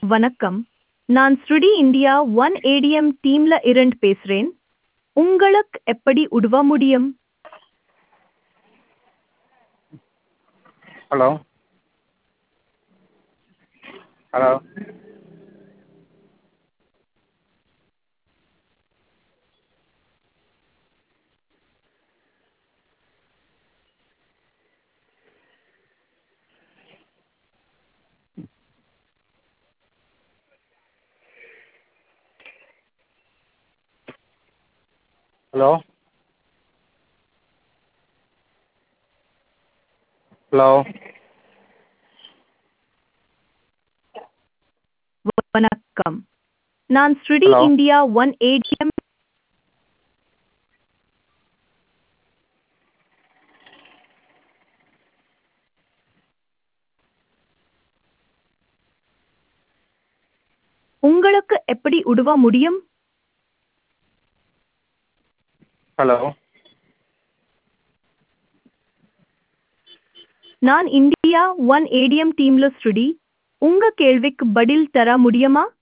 வணக்கம் நான் ஸ்ருடி இந்தியா ஒன் ஏடிஎம் டீம்ல இருந்து பேசுறேன் உங்களுக்கு எப்படி உதவ முடியும் ஹலோ ஹலோ ஹலோ ஹலோ வணக்கம் நான் ஸ்ருடி Hello. இந்தியா ஒன் ஏடிஎம் உங்களுக்கு எப்படி உதவ முடியும் ஹலோ நான் இந்தியா ஒன் ஏடிஎம் டீம்ல ஸ்ருடி உங்க கேள்விக்கு பதில் தர முடியுமா